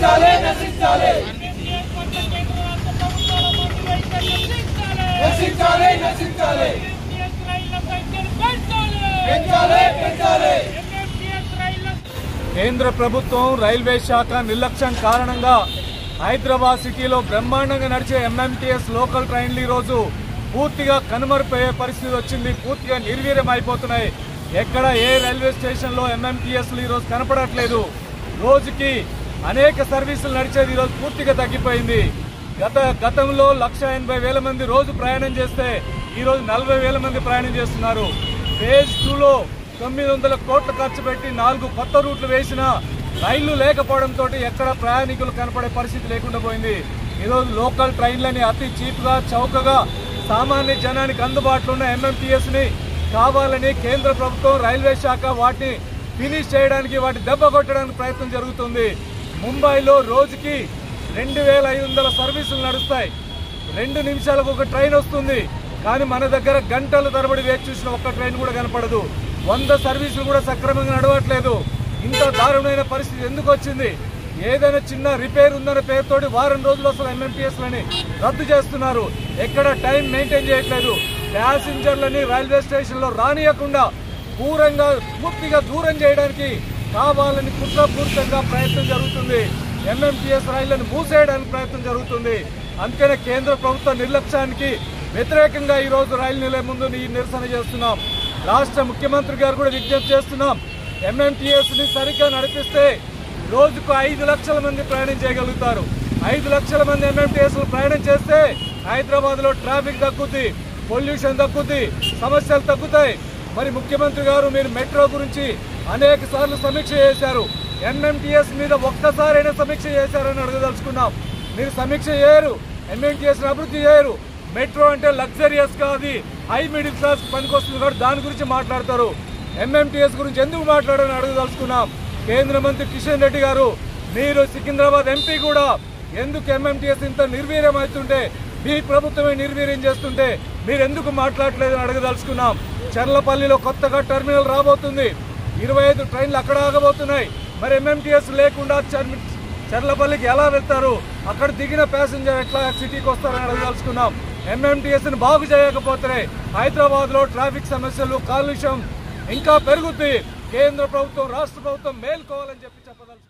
నశించాలి నశించాలి ఎంఎంటీఎస్ పట్ల కేంద్ర రాష్ట్ర ప్రభుత్వాల మొండి వైఖరి నశించాలి. నశించాలి నశించాలి ఎంఎంటీఎస్ రైళ్ల సంఖ్యను పెంచాలి. పెంచాలి పెంచాలి ఎంఎంటీఎస్ రైళ్ల కేంద్ర ప్రభుత్వం రైల్వే శాఖ నిర్లక్ష్యం కారణంగా హైదరాబాద్ సిటీలో బ్రహ్మాండంగా నడిచే ఎంఎంటీఎస్ లోకల్ ట్రైన్లు ఈరోజు పూర్తిగా కనుమరుపోయే పరిస్థితి వచ్చింది పూర్తిగా నిర్వీర్యం అయిపోతున్నాయి ఎక్కడ ఏ రైల్వే స్టేషన్లో ఎంఎంటీఎస్లు ఈరోజు కనపడట్లేదు రోజుకి అనేక సర్వీసులు నడిచేది ఈరోజు పూర్తిగా తగ్గిపోయింది గత గతంలో లక్ష ఎనభై వేల మంది రోజు ప్రయాణం చేస్తే ఈరోజు నలభై వేల మంది ప్రయాణం చేస్తున్నారు ఫేజ్ టూలో తొమ్మిది వందల కోట్లు ఖర్చు పెట్టి నాలుగు కొత్త రూట్లు వేసినా రైళ్లు లేకపోవడంతో ఎక్కడ ప్రయాణికులు కనపడే పరిస్థితి లేకుండా పోయింది ఈరోజు లోకల్ ట్రైన్లని అతి చీప్గా చౌకగా సామాన్య జనానికి అందుబాటులో ఉన్న ఎంఎంటీఎస్ ని కావాలని కేంద్ర ప్రభుత్వం రైల్వే శాఖ వాటిని ఫినిష్ చేయడానికి వాటి దెబ్బ కొట్టడానికి ప్రయత్నం జరుగుతుంది ముంబైలో రోజుకి రెండు వేల ఐదు వందల సర్వీసులు నడుస్తాయి రెండు నిమిషాలకు ఒక ట్రైన్ వస్తుంది కానీ మన దగ్గర గంటల తరబడి వేచి చూసిన ఒక్క ట్రైన్ కూడా కనపడదు వంద సర్వీసులు కూడా సక్రమంగా నడవట్లేదు ఇంత దారుణమైన పరిస్థితి ఎందుకు వచ్చింది ఏదైనా చిన్న రిపేర్ ఉందన్న పేరుతోటి వారం రోజులు అసలు ఎంఎంటీఎస్ లని రద్దు చేస్తున్నారు ఎక్కడ టైం మెయింటైన్ చేయట్లేదు ప్యాసింజర్లని రైల్వే స్టేషన్ లో రానియకుండా పూరంగా పూర్తిగా దూరం చేయడానికి కావాలని కుట్రపూరితంగా ప్రయత్నం జరుగుతుంది ఎంఎంటీఎస్ రైళ్లను మూసేయడానికి ప్రయత్నం జరుగుతుంది అందుకనే కేంద్ర ప్రభుత్వ నిర్లక్ష్యానికి వ్యతిరేకంగా ఈ రోజు రైలు నిలయం ముందు ఈ నిరసన చేస్తున్నాం రాష్ట్ర ముఖ్యమంత్రి గారు కూడా విజ్ఞప్తి చేస్తున్నాం ఎంఎంటీఎస్ ని సరిగ్గా నడిపిస్తే రోజుకు ఐదు లక్షల మంది ప్రయాణం చేయగలుగుతారు ఐదు లక్షల మంది ఎంఎంటీఎస్ ప్రయాణం చేస్తే హైదరాబాద్ లో ట్రాఫిక్ తగ్గుద్ది పొల్యూషన్ తగ్గుద్ది సమస్యలు తగ్గుతాయి మరి ముఖ్యమంత్రి గారు మీరు మెట్రో గురించి అనేక సార్లు సమీక్ష చేశారు ఎంఎంటీఎస్ మీద ఒక్కసారైనా సమీక్ష చేశారని అడగదలుచుకున్నాం మీరు సమీక్ష చేయరు ఎంఎంటీఎస్ అభివృద్ధి చేయరు మెట్రో అంటే లగ్జరియస్ గా అది హై మిడిల్ క్లాస్ పనికొస్తుంది కాబట్టి దాని గురించి మాట్లాడతారు ఎంఎంటీఎస్ గురించి ఎందుకు మాట్లాడాలని అడగదలుచుకున్నాం కేంద్ర మంత్రి కిషన్ రెడ్డి గారు మీరు సికింద్రాబాద్ ఎంపీ కూడా ఎందుకు ఎంఎంటీఎస్ ఇంత నిర్వీర్యం అవుతుంటే మీ ప్రభుత్వమే నిర్వీర్యం చేస్తుంటే మీరు ఎందుకు మాట్లాడలేదని అడగదలుచుకున్నాం చర్లపల్లిలో కొత్తగా టెర్మినల్ రాబోతుంది ఇరవై ఐదు ట్రైన్లు అక్కడ ఆగబోతున్నాయి మరి ఎంఎంటీఎస్ లేకుండా చర్మి- చర్లపల్లికి ఎలా వెళ్తారు అక్కడ దిగిన ప్యాసింజర్ ఎట్లా సిటీకి వస్తారని అడగదలుచుకున్నాం ఎంఎంటీఎస్ ని బాగు చేయకపోతే హైదరాబాద్ లో ట్రాఫిక్ సమస్యలు కాలుష్యం ఇంకా పెరుగుద్ది కేంద్ర ప్రభుత్వం రాష్ట్ర ప్రభుత్వం మేల్కోవాలని చెప్పి చెప్పదలుచుకున్నాం